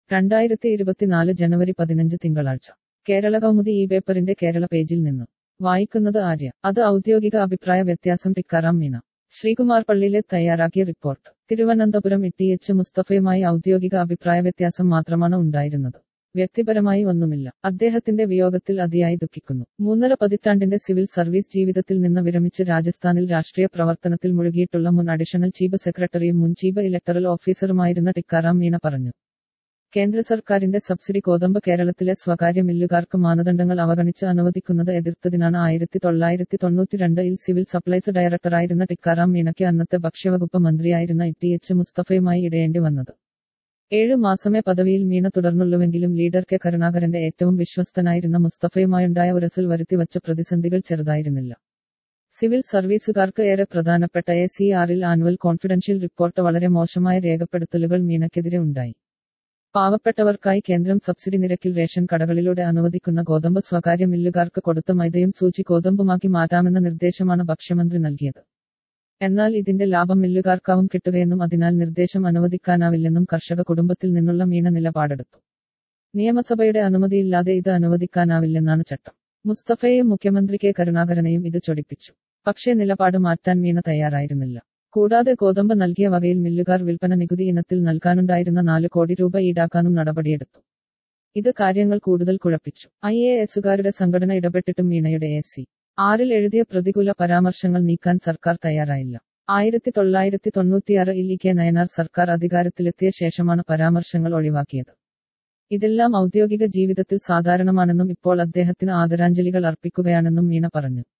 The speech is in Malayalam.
രണ്ടായിരത്തി ഇരുപത്തിനാല് ജനുവരി പതിനഞ്ച് തിങ്കളാഴ്ച കേരള കൗമുദി ഈ പേപ്പറിന്റെ കേരള പേജിൽ നിന്ന് വായിക്കുന്നത് ആര്യ അത് ഔദ്യോഗിക അഭിപ്രായ വ്യത്യാസം ടിക്കാറാം മീണ ശ്രീകുമാർ പള്ളിയിലെ തയ്യാറാക്കിയ report Thiruvananthapuram E T H മുസ്തഫയുമായി ഔദ്യോഗിക അഭിപ്രായ വ്യത്യാസം മാത്രമാണ് ഉണ്ടായിരുന്നത് വ്യക്തിപരമായി ഒന്നുമില്ല അദ്ദേഹത്തിന്റെ വിയോഗത്തിൽ അതിയായി ദുഃഖിക്കുന്നു മൂന്നര പതിറ്റാണ്ടിന്റെ സിവിൽ സർവീസ് ജീവിതത്തിൽ നിന്ന് വിരമിച്ച് രാജസ്ഥാനിൽ രാഷ്ട്രീയ പ്രവർത്തനത്തിൽ മുഴുകിയിട്ടുള്ള മുൻ അഡീഷണൽ ചീഫ് സെക്രട്ടറിയും മുൻ ചീഫ് ഇലക്ടറൽ ഓഫീസറുമായിരുന്ന ടിക്കാറാം മീണ പറഞ്ഞു കേന്ദ്ര സർക്കാരിന്റെ സബ്സിഡി കോതമ്പ് കേരളത്തിലെ സ്വകാര്യ മില്ലുകാർക്ക് മാനദണ്ഡങ്ങൾ അവഗണിച്ച് അനുവദിക്കുന്നത് എതിർത്തതിനാണ് ആയിരത്തി തൊള്ളായിരത്തി തൊണ്ണൂറ്റിരണ്ടിൽ സിവിൽ സപ്ലൈസ് ഡയറക്ടറായിരുന്ന ടിക്കാറാം മീണയ്ക്ക് അന്നത്തെ ഭക്ഷ്യവകുപ്പ് മന്ത്രിയായിരുന്ന ഇ ടി എച്ച് മുസ്തഫയുമായി ഇടയേണ്ടി വന്നത് ഏഴു മാസമേ പദവിയിൽ മീണ തുടർന്നുള്ളുവെങ്കിലും ലീഡർ കെ കരുണാകരന്റെ ഏറ്റവും വിശ്വസ്തനായിരുന്ന മുസ്തഫയുമായുണ്ടായ ഉരസിൽ വരുത്തിവച്ച പ്രതിസന്ധികൾ ചെറുതായിരുന്നില്ല സിവിൽ സർവീസുകാർക്ക് ഏറെ പ്രധാനപ്പെട്ട എ സി ആറിൽ ആനുവൽ കോൺഫിഡൻഷ്യൽ റിപ്പോർട്ട് വളരെ മോശമായ രേഖപ്പെടുത്തലുകൾ മീണയ്ക്കെതിരെ ഉണ്ടായി പാവപ്പെട്ടവർക്കായി കേന്ദ്രം സബ്സിഡി നിരക്കിൽ റേഷൻ കടകളിലൂടെ അനുവദിക്കുന്ന ഗോതമ്പ് സ്വകാര്യ മില്ലുകാർക്ക് കൊടുത്ത മൈദയും സൂചി ഗോതമ്പുമാക്കി മാറ്റാമെന്ന നിർദ്ദേശമാണ് ഭക്ഷ്യമന്ത്രി നൽകിയത് എന്നാൽ ഇതിന്റെ ലാഭം മില്ലുകാർക്കാവും കിട്ടുകയെന്നും അതിനാൽ നിർദ്ദേശം അനുവദിക്കാനാവില്ലെന്നും കർഷക കുടുംബത്തിൽ നിന്നുള്ള മീണ നിലപാടെടുത്തു നിയമസഭയുടെ അനുമതിയില്ലാതെ ഇത് അനുവദിക്കാനാവില്ലെന്നാണ് ചട്ടം മുസ്തഫയെയും മുഖ്യമന്ത്രി കെ കരുണാകരനെയും ഇത് ചൊടിപ്പിച്ചു പക്ഷേ നിലപാട് മാറ്റാൻ മീണ തയ്യാറായിരുന്നില്ല കൂടാതെ ഗോതമ്പ് നൽകിയ വകയിൽ മില്ലുകാർ വിൽപ്പന നികുതി ഇനത്തിൽ നൽകാനുണ്ടായിരുന്ന നാല് കോടി രൂപ ഈടാക്കാനും നടപടിയെടുത്തു ഇത് കാര്യങ്ങൾ കൂടുതൽ കുഴപ്പിച്ചു ഐ എ എസുകാരുടെ സംഘടന ഇടപെട്ടിട്ടും മീണയുടെ എ സി ആറിൽ എഴുതിയ പ്രതികൂല പരാമർശങ്ങൾ നീക്കാൻ സർക്കാർ തയ്യാറായില്ല ആയിരത്തി തൊള്ളായിരത്തി തൊണ്ണൂറ്റിയാറ് ഇ കെ നയനാർ സർക്കാർ അധികാരത്തിലെത്തിയ ശേഷമാണ് പരാമർശങ്ങൾ ഒഴിവാക്കിയത് ഇതെല്ലാം ഔദ്യോഗിക ജീവിതത്തിൽ സാധാരണമാണെന്നും ഇപ്പോൾ അദ്ദേഹത്തിന് ആദരാഞ്ജലികൾ അർപ്പിക്കുകയാണെന്നും മീണ പറഞ്ഞു